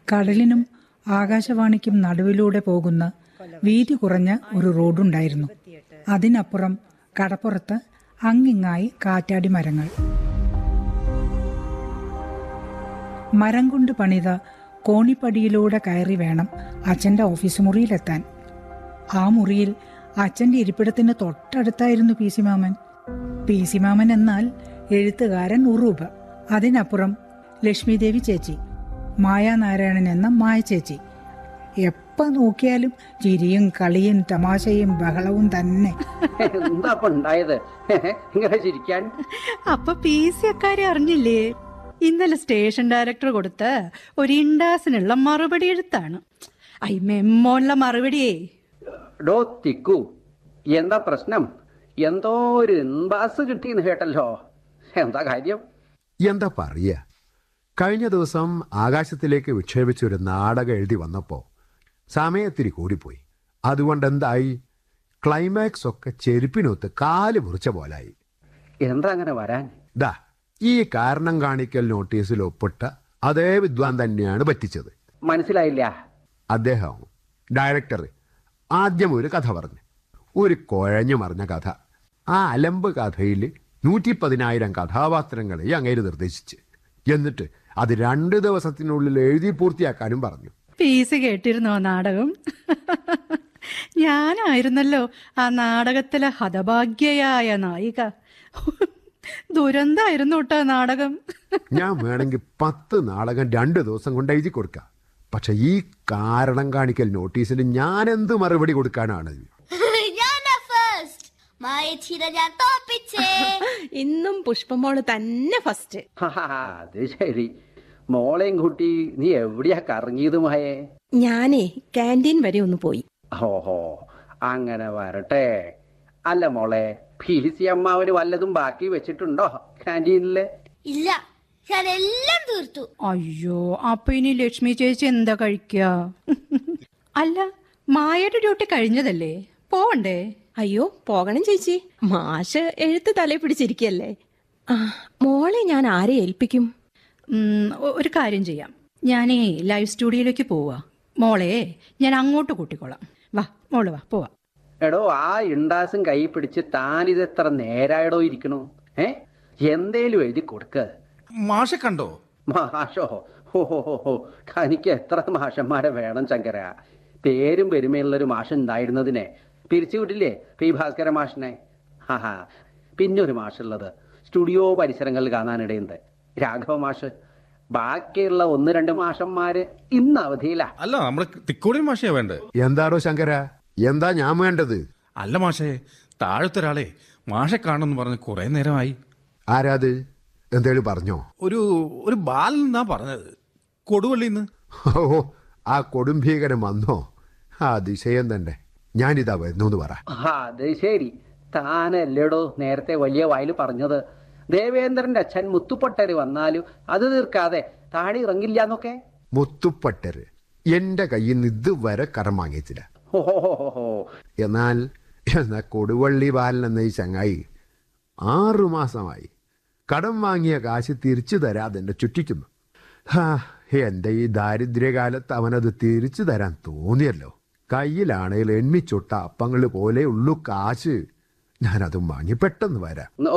കടലിനും ആകാശവാണിക്കും നടുവിലൂടെ പോകുന്ന വീതി കുറഞ്ഞ ഒരു റോഡുണ്ടായിരുന്നു അതിനപ്പുറം കടപ്പുറത്ത് അങ്ങിങ്ങായി കാറ്റാടി മരങ്ങൾ മരം കൊണ്ട് പണിത കോണിപ്പടിയിലൂടെ കയറി വേണം അച്ഛൻ്റെ ഓഫീസ് മുറിയിലെത്താൻ ആ മുറിയിൽ അച്ഛൻ്റെ ഇരിപ്പിടത്തിന് തൊട്ടടുത്തായിരുന്നു പി സി മാമൻ പി സി മാമൻ എന്നാൽ എഴുത്തുകാരൻ ഉറൂബ് അതിനപ്പുറം ലക്ഷ്മിദേവി ചേച്ചി മായാനാരായണൻ എന്ന മായ ചേച്ചി എപ്പോൾ നോക്കിയാലും ചിരിയും കളിയും തമാശയും ബഹളവും തന്നെ എന്താ അപ്പൊ ഉണ്ടായത് ഇങ്ങനെ ചിരിക്കാൻ അപ്പൊ പി സി അക്കാരെ അറിഞ്ഞില്ലേ ഇന്നലെ സ്റ്റേഷൻ ഡയറക്ടർ കൊടുത്ത ഒരു ഇൻഡാസിനുള്ള മറുപടി എഴുത്താണ് ഐ മെമ്മോനുള്ള മറുപടിയേ ഡോ തിക്കു എന്താ പ്രശ്നം എന്തോ ഒരു ഇൻബാസ് കിട്ടിയെന്ന് കേട്ടല്ലോ എന്താ കാര്യം എന്താ പറയുക കഴിഞ്ഞ ദിവസം ആകാശത്തിലേക്ക് വിക്ഷേപിച്ച ഒരു നാടകം എഴുതി വന്നപ്പോൾ സമയത്തിരി കൂടിപ്പോയി അതുകൊണ്ട് എന്തായി ക്ലൈമാക്സ് ഒക്കെ ചെരുപ്പിനൊത്ത് കാല് മുറിച്ച പോലായി എന്താ അങ്ങനെ വരാൻ ദാ ഈ കാരണം കാണിക്കൽ നോട്ടീസിൽ ഒപ്പിട്ട അതേ വിദ്വാൻ തന്നെയാണ് പറ്റിച്ചത് മനസ്സിലായില്ല അദ്ദേഹം ഡയറക്ടർ ആദ്യം ഒരു കഥ പറഞ്ഞു ഒരു കുഴഞ്ഞു മറിഞ്ഞ കഥ ആ അലമ്പ് കഥയിൽ നൂറ്റി പതിനായിരം കഥാപാത്രങ്ങളെ അങ്ങേര് നിർദ്ദേശിച്ച് എന്നിട്ട് അത് രണ്ട് ദിവസത്തിനുള്ളിൽ എഴുതി പൂർത്തിയാക്കാനും പറഞ്ഞു പി സി കേട്ടിരുന്നോ നാടകം ഞാനായിരുന്നല്ലോ ആ നാടകത്തിലെ ഹതഭാഗ്യയായ നായിക ദുരന്തായിരുന്നു കേട്ടോ ആ നാടകം ഞാൻ വേണമെങ്കിൽ പത്ത് നാടകം രണ്ട് ദിവസം കൊണ്ട് എഴുതി കൊടുക്കാം പക്ഷെ ഈ കാരണം കാണിക്കൽ നോട്ടീസിൽ ഞാൻ എന്ത് മറുപടി കൊടുക്കാനാണ് ഞാനാ ഫസ്റ്റ് മായച്ചിര ഞാൻ തോപ്പിച്ചേ ഇന്നും പുഷ്പമോള് തന്നെ ഫസ്റ്റ് ഹാ, അത് ശരി മോളെയും കുട്ടി നീ എവിടെയാ കറങ്ങിയത് മായേ ഞാനേ ക്യാൻറ്റീൻ വരെ ഒന്ന് പോയി ഓഹോ അങ്ങനെ വരട്ടെ അല്ല മോളെ ഫിലിസി അമ്മാവന് വല്ലതും ബാക്കി വെച്ചിട്ടുണ്ടോ ക്യാൻറ്റീനില് ഇല്ല ഞാൻ എല്ലാം തീർത്തു അയ്യോ അപ്പൊ ഇനി ലക്ഷ്മി ചേച്ചി എന്താ കഴിക്കുക അല്ല മായയുടെ ഡ്യൂട്ടി കഴിഞ്ഞതല്ലേ പോവണ്ടേ അയ്യോ പോകണം ചേച്ചി മാഷ് എഴുത്ത് തലയിൽ പിടിച്ചിരിക്കല്ലേ ആ മോളെ ഞാൻ ആരെ ഏൽപ്പിക്കും ഉം, ഒ- ഒരു കാര്യം ചെയ്യാം ഞാനേ ലൈവ് സ്റ്റുഡിയോയിലേക്ക് പോവാ മോളെ ഞാൻ അങ്ങോട്ട് കൂട്ടിക്കോളാം വാ മോള് വാ പോവാ എടോ ആ ഇണ്ടാസും കൈ പിടിച്ച് താനിത് എത്ര നേരായടോ ഇരിക്കണു ഏ എന്തേലും എഴുതി കൊടുക്ക മാഷെ കണ്ടോ മാഷോ ഹോ ഹോ ഹോ ഹോ തനിക്ക് എത്ര മാഷന്മാരെ വേണം ശങ്കര പേരും പെരുമയുള്ളൊരു മാഷ് ഉണ്ടായിരുന്നതിനെ പിരിച്ചുവിട്ടില്ലേ പി ഭാസ്കര മാഷിനെ ഹാ പിന്നെ ഒരു മാഷുള്ളത് സ്റ്റുഡിയോ പരിസരങ്ങളിൽ കാണാനിടയുണ്ട് രാഘവ മാഷ് ബാക്കിയുള്ള ഒന്ന് രണ്ട് മാഷന്മാര് ഇന്ന് അവധിയിലാ അല്ല നമ്മുടെ തിക്കോടി മാഷയാ വേണ്ടത് എന്താടോ ശങ്കര എന്താ ഞാൻ വേണ്ടത് അല്ല മാഷേ താഴത്തെ ഒരാളെ മാഷെ കാണണമെന്ന് പറഞ്ഞ് കുറെ നേരമായി ആരാത് എന്തേലും പറഞ്ഞോ ഒരു ഒരു ബാലൻ എന്നാ പറഞ്ഞത് കൊടുവള്ളിന്ന് ഓ ആ കൊടുംഭീകരം വന്നോ ആ അതിശയം തന്നെ ഞാനിതാ വരുന്നു എന്ന് പറ ആ, അത് ശരി താനല്ലേടോ നേരത്തെ വലിയ വായിൽ പറഞ്ഞത് ദേവേന്ദ്രന്റെ അച്ഛൻ മുത്തുപ്പൊട്ടര് വന്നാലും അത് തീർക്കാതെ താടി ഇറങ്ങില്ല എന്നൊക്കെ മുത്തുപ്പട്ടര് എന്റെ കയ്യിൽ നിന്ന് ഇതുവരെ കടം വാങ്ങിയിട്ടില്ല ഹോ ഹോ ഹോ ഹോ ഹോ. എന്നാൽ എന്നാ കൊടുവള്ളി ബാലൻ എന്ന ഈ ചങ്ങായി ആറു മാസമായി കടം വാങ്ങിയ കാശ് തിരിച്ചു തരാതെ എന്നെ ചുറ്റിക്കുന്നു ഹാ എന്റെ ഈ ദാരിദ്ര്യകാലത്ത് അവനത് തിരിച്ചു തരാൻ തോന്നിയല്ലോ കയ്യിലാണേൽ എണ്ണിച്ചൊട്ട അപ്പങ്ങൾ പോലെ ഉള്ളു കാശ് ഞാനതും വാങ്ങി പെട്ടെന്ന് വരാം ഓ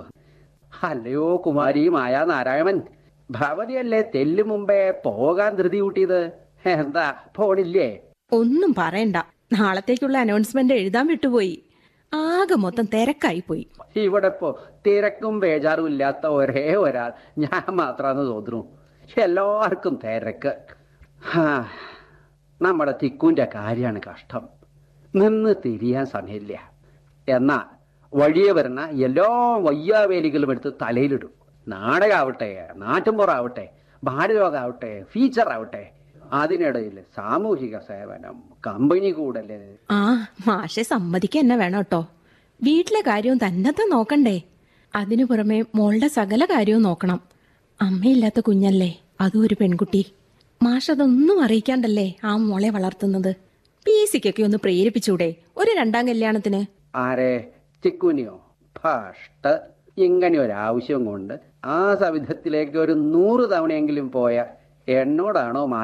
അല്ലയോ കുമാരി മായാ നാരായണൻ ഭവതിയല്ലേ തെല്ലു മുമ്പേ പോകാൻ ധൃതി കൂട്ടിയത് എന്താ പോണില്ലേ ഒന്നും പറയണ്ട നാളത്തേക്കുള്ള അനൗൺസ്മെന്റ് എഴുതാൻ വിട്ടുപോയി ആകെ മൊത്തം തിരക്കായി പോയി ഇവിടെ ഇപ്പോ തിരക്കും ബേജാറും ഇല്ലാത്ത ഒരേ ഒരാൾ ഞാൻ മാത്രാന്ന് തോന്നുന്നു എല്ലാവർക്കും തിരക്ക് ഹാ, നമ്മുടെ തിക്കുന്റെ കാര്യമാണ് കഷ്ടം നിന്ന് തിരിയാൻ സമയമില്ല എന്നാ വഴിയെ വരുന്ന എല്ലാ വയ്യാവേലികളും എടുത്ത് തലയിലിടും നാടകമാവട്ടെ നാട്ടുമ്പുറാവട്ടെ ഭാരതോഗാവട്ടെ ഫീച്ചർ ആവട്ടെ അതിനിടയിൽ സാമൂഹിക സേവനം കമ്പനി കൂടല് ആ മാഷെ സമ്മതിക്കുക തന്നെ വേണം കേട്ടോ വീട്ടിലെ കാര്യവും തന്നത്തെ നോക്കണ്ടേ അതിനു പുറമെ മോളുടെ സകല കാര്യവും നോക്കണം അമ്മയില്ലാത്ത കുഞ്ഞല്ലേ അതും ഒരു പെൺകുട്ടി മാഷ് അതൊന്നും അറിയിക്കാണ്ടല്ലേ ആ മോളെ വളർത്തുന്നത് പി സിക്കൊക്കെ ഒന്ന് പ്രേരിപ്പിച്ചൂടെ ഒരു രണ്ടാം കല്യാണത്തിന് ആരെ ചിക്കുനിയോ ഫസ്റ്റ് ഇങ്ങനെ ഒരു ആവശ്യം കൊണ്ട് ആ സവിധത്തിലേക്ക് ഒരു നൂറ് തവണയെങ്കിലും പോയ എന്നോടാണോ